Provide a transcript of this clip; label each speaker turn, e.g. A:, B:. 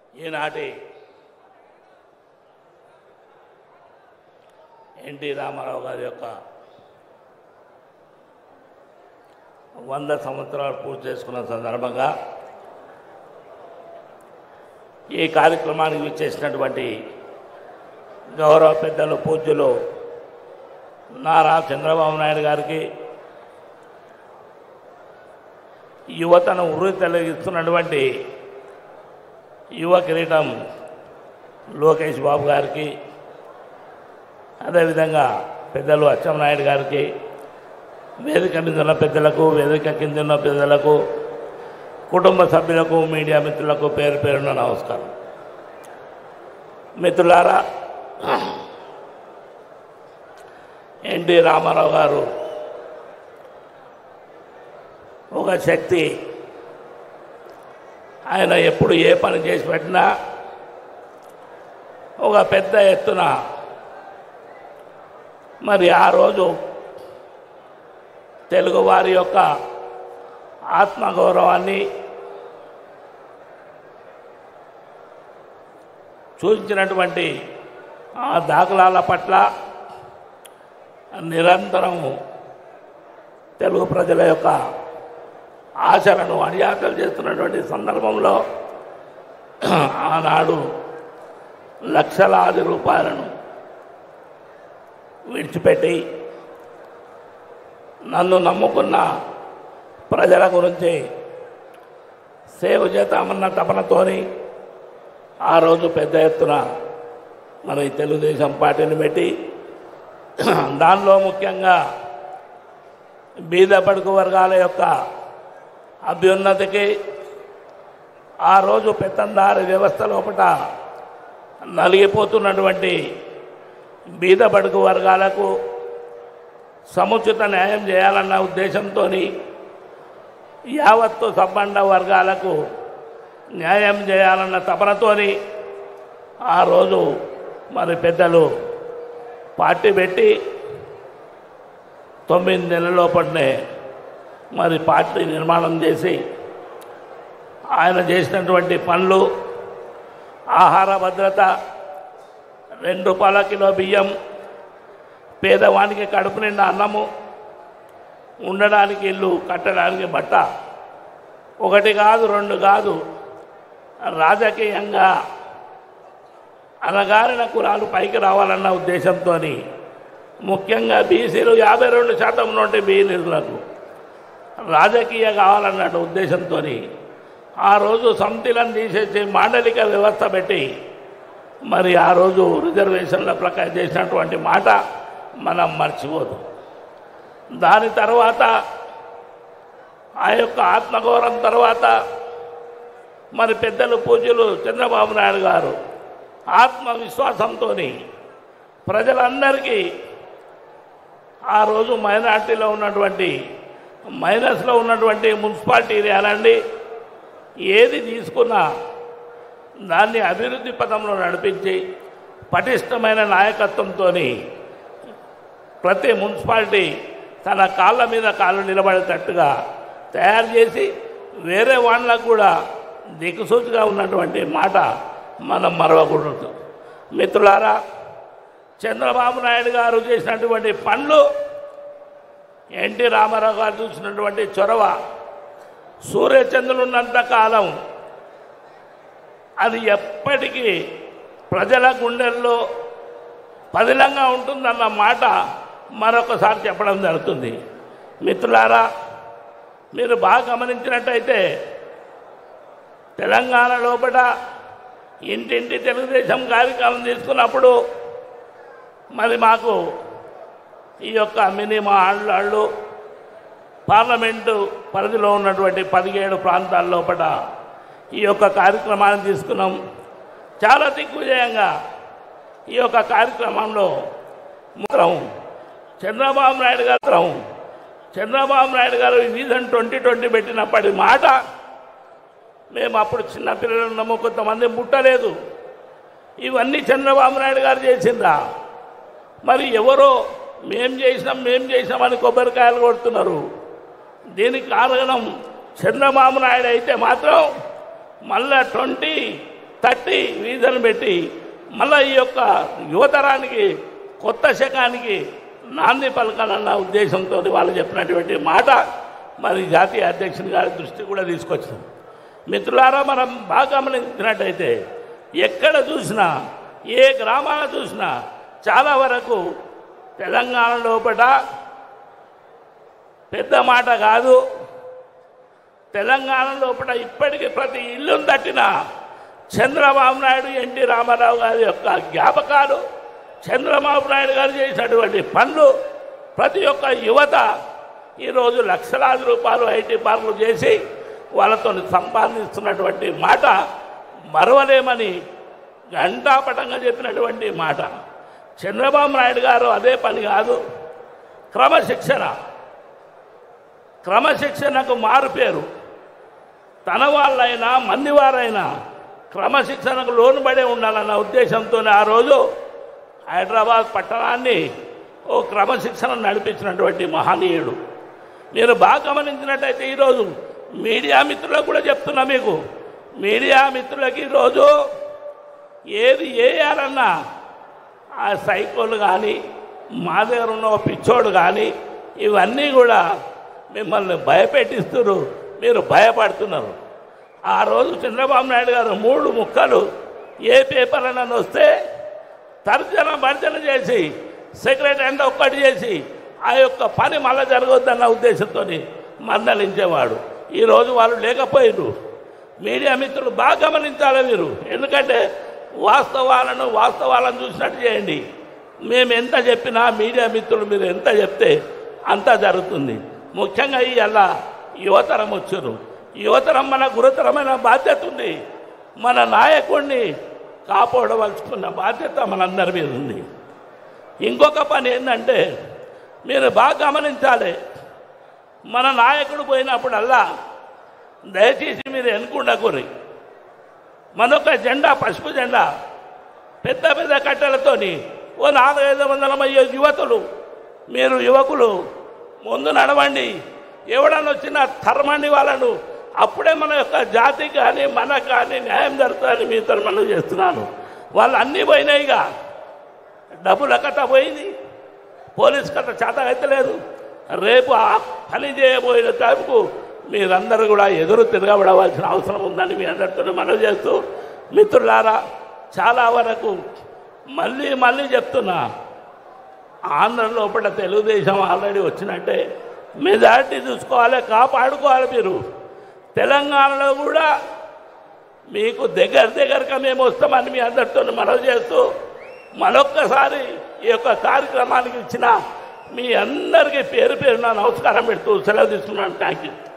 A: ఈనాటి ఎన్టీ రామారావు గారి యొక్క వంద సంవత్సరాలు పూర్తి చేసుకున్న సందర్భంగా ఈ కార్యక్రమానికి విచ్చేసినటువంటి గౌరవ పెద్దలు పూజ్యులు నారా చంద్రబాబు నాయుడు గారికి యువతను ఉరి తొలగిస్తున్నటువంటి యువ కిరీటం లోకేష్ బాబు గారికి అదేవిధంగా పెద్దలు అచ్చెన్నాయుడు గారికి వేదిక మీద ఉన్న పెద్దలకు వేదిక కింద ఉన్న పెద్దలకు కుటుంబ సభ్యులకు మీడియా మిత్రులకు పేరు పేరున నమస్కారం మిత్రులారా ఎన్టీ రామారావు గారు ఒక శక్తి ఆయన ఎప్పుడు ఏ పని చేసి పెట్టినా ఒక పెద్ద ఎత్తున మరి ఆ రోజు తెలుగువారి యొక్క ఆత్మగౌరవాన్ని సూచించినటువంటి ఆ దాఖలాల పట్ల నిరంతరము తెలుగు ప్రజల యొక్క ఆశలను అడియాతలు చేస్తున్నటువంటి సందర్భంలో ఆనాడు లక్షలాది రూపాయలను విడిచిపెట్టి నన్ను నమ్ముకున్న ప్రజల గురించి సేవ చేద్దామన్న తపనతోని ఆ రోజు పెద్ద ఎత్తున మన ఈ తెలుగుదేశం పార్టీని పెట్టి దానిలో ముఖ్యంగా బీద పడుకు వర్గాల యొక్క అభ్యున్నతికి ఆ రోజు పెత్తందారి వ్యవస్థ లోపల నలిగిపోతున్నటువంటి బీద బడుగు వర్గాలకు సముచిత న్యాయం చేయాలన్న ఉద్దేశంతో యావత్తు సబ్బండ వర్గాలకు న్యాయం చేయాలన్న తపనతోని ఆ రోజు మరి పెద్దలు పార్టీ పెట్టి తొమ్మిది నెలల లోపలనే మరి పార్టీ నిర్మాణం చేసి ఆయన చేసినటువంటి పనులు ఆహార భద్రత రెండు రూపాయల కిలో బియ్యం పేదవానికి కడుపు నిండా అన్నము ఉండడానికి ఇల్లు కట్టడానికి బట్ట ఒకటి కాదు రెండు కాదు రాజకీయంగా అనగారిన కులాలు పైకి రావాలన్న ఉద్దేశంతో ముఖ్యంగా బీసీలు యాభై రెండు శాతం నుండి బీసీలకు రాజకీయ కావాలన్న ఉద్దేశంతో ఆ రోజు సమితిలను తీసేసి మాండలిక వ్యవస్థ పెట్టి మరి ఆ రోజు రిజర్వేషన్ల ప్రకారం చేసినటువంటి మాట మనం మర్చిపోదు దాని తర్వాత ఆ యొక్క ఆత్మగౌరవం తర్వాత మరి పెద్దలు పూజలు చంద్రబాబు నాయుడు గారు ఆత్మవిశ్వాసంతో ప్రజలందరికీ ఆ రోజు మైనార్టీలో ఉన్నటువంటి మైనస్లో ఉన్నటువంటి మున్సిపాలిటీ ఏరియాలండి ఏది తీసుకున్నా దాన్ని అభివృద్ధి పదంలో నడిపించి పటిష్టమైన నాయకత్వంతో ప్రతి మున్సిపాలిటీ తన కాళ్ళ మీద కాళ్ళు నిలబడేటట్టుగా తయారు చేసి వేరే వాళ్ళకు కూడా దిక్కుసూచిగా ఉన్నటువంటి మాట మనం మరవకూడదు మిత్రులారా చంద్రబాబు నాయుడు గారు చేసినటువంటి పనులు ఎన్టీ రామారావు గారు చూసినటువంటి చొరవ సూర్యచంద్రులు ఉన్నంత కాలం అది ఎప్పటికీ ప్రజల గుండెల్లో పదిలంగా ఉంటుందన్న మాట మరొకసారి చెప్పడం జరుగుతుంది మిత్రులారా మీరు బాగా గమనించినట్టయితే తెలంగాణ లోపల ఇంటింటి తెలుగుదేశం కార్యక్రమం తీసుకున్నప్పుడు మరి మాకు ఈ యొక్క మినిమా ఆళ్ళు పార్లమెంటు పరిధిలో ఉన్నటువంటి పదిహేడు ప్రాంతాల లోపల ఈ యొక్క కార్యక్రమాన్ని తీసుకున్నాం చాలా దిగ్విజయంగా ఈ యొక్క కార్యక్రమంలో మాత్రం చంద్రబాబు నాయుడు గారు చంద్రబాబు నాయుడు గారు విజన్ ట్వంటీ ట్వంటీ పెట్టినప్పటి మాట మేము అప్పుడు చిన్నపిల్లలు ఉన్నాము కొంతమంది ముట్టలేదు ఇవన్నీ చంద్రబాబు నాయుడు గారు చేసిందా మరి ఎవరో మేం చేసినాం మేం చేసినామని కొబ్బరికాయలు కొడుతున్నారు దీనికి కారణం చంద్రబాబు నాయుడు అయితే మాత్రం మళ్ళా ట్వంటీ తట్టి వీధులు పెట్టి మళ్ళీ ఈ యొక్క యువతరానికి కొత్త శకానికి నాంది పలకాలన్న ఉద్దేశంతో వాళ్ళు చెప్పినటువంటి మాట మరి జాతీయ అధ్యక్షుని గారి దృష్టి కూడా తీసుకొచ్చింది మిత్రులారా మనం బాగా గమనించినట్టయితే ఎక్కడ చూసినా ఏ గ్రామాల చూసినా చాలా వరకు తెలంగాణ లోపల పెద్ద మాట కాదు తెలంగాణ లోపల ఇప్పటికీ ప్రతి ఇల్లును తట్టిన చంద్రబాబు నాయుడు ఎన్టీ రామారావు గారి యొక్క జ్ఞాపకాలు చంద్రబాబు నాయుడు గారు చేసినటువంటి పనులు ప్రతి ఒక్క యువత ఈరోజు లక్షలాది రూపాయలు ఐటీ పార్కులు చేసి వాళ్ళతో సంపాదిస్తున్నటువంటి మాట మరవలేమని గంటాపటంగా చెప్పినటువంటి మాట చంద్రబాబు నాయుడు గారు అదే పని కాదు క్రమశిక్షణ క్రమశిక్షణకు మారు పేరు తన వాళ్ళైనా మంది వారైనా క్రమశిక్షణకు లోనుబడే ఉండాలన్న ఉద్దేశంతో ఆ రోజు హైదరాబాద్ పట్టణాన్ని ఓ క్రమశిక్షణ నడిపించినటువంటి మహనీయుడు మీరు బాగా గమనించినట్టయితే ఈరోజు మీడియా మిత్రులకు కూడా చెప్తున్నా మీకు మీడియా మిత్రులకి ఈరోజు ఏది వేయాలన్నా ఆ సైకోలు కానీ మా దగ్గర ఉన్న ఓ పిచ్చోడు కానీ ఇవన్నీ కూడా మిమ్మల్ని భయపెట్టిస్తున్నారు మీరు భయపడుతున్నారు ఆ రోజు చంద్రబాబు నాయుడు గారు మూడు ముక్కలు ఏ పేపర్ అయినా వస్తే తర్జన భర్జన చేసి సెక్రటరీ అంటే ఒక్కటి చేసి ఆ యొక్క పని మళ్ళా జరగొద్దన్న ఉద్దేశంతో మందలించేవాడు ఈరోజు వాళ్ళు లేకపోయారు మీడియా మిత్రులు బాగా గమనించాలి మీరు ఎందుకంటే వాస్తవాలను వాస్తవాలను చూసినట్టు చేయండి మేము ఎంత చెప్పినా మీడియా మిత్రులు మీరు ఎంత చెప్తే అంత జరుగుతుంది ముఖ్యంగా ఈ అలా యువతరం వచ్చారు యువతరం మన గురుతరమైన బాధ్యత ఉంది మన నాయకుడిని కాపాడవలసుకున్న బాధ్యత మనందరి మీద ఉంది ఇంకొక పని ఏంటంటే మీరు బాగా గమనించాలి మన నాయకుడు పోయినప్పుడల్లా దయచేసి మీరు ఎన్నుకుండకూరి మనొక జెండా పసుపు జెండా పెద్ద పెద్ద కట్టెలతోని ఓ నాలుగైదు వందల మంది యువతులు మీరు యువకులు ముందు నడవండి ఎవడన్నా వచ్చినా తరమండి వాళ్ళను అప్పుడే మన యొక్క జాతికి కానీ మనకు కానీ న్యాయం జరుగుతుందని మీతో మనం చేస్తున్నాను వాళ్ళు అన్నీ పోయినాయిగా డబ్బుల కథ పోయింది పోలీస్ కథ చేత అయితే లేదు రేపు ఆ పని చేయబోయిన టైంకు మీరందరూ కూడా ఎదురు తిరగబడవలసిన అవసరం ఉందని మీ అందరితో మనవి చేస్తూ మిత్రులారా చాలా వరకు మళ్ళీ మళ్ళీ చెప్తున్నా ఆంధ్ర లోపల తెలుగుదేశం ఆల్రెడీ వచ్చినట్టే మెజార్టీ చూసుకోవాలి కాపాడుకోవాలి మీరు తెలంగాణలో కూడా మీకు దగ్గర దగ్గరగా మేము వస్తామని మీ అందరితో మనవి చేస్తూ మరొక్కసారి ఈ యొక్క కార్యక్రమానికి ఇచ్చిన మీ అందరికీ పేరు పేరున నమస్కారం పెడుతూ సెలవు తీసుకున్నాను థ్యాంక్ యూ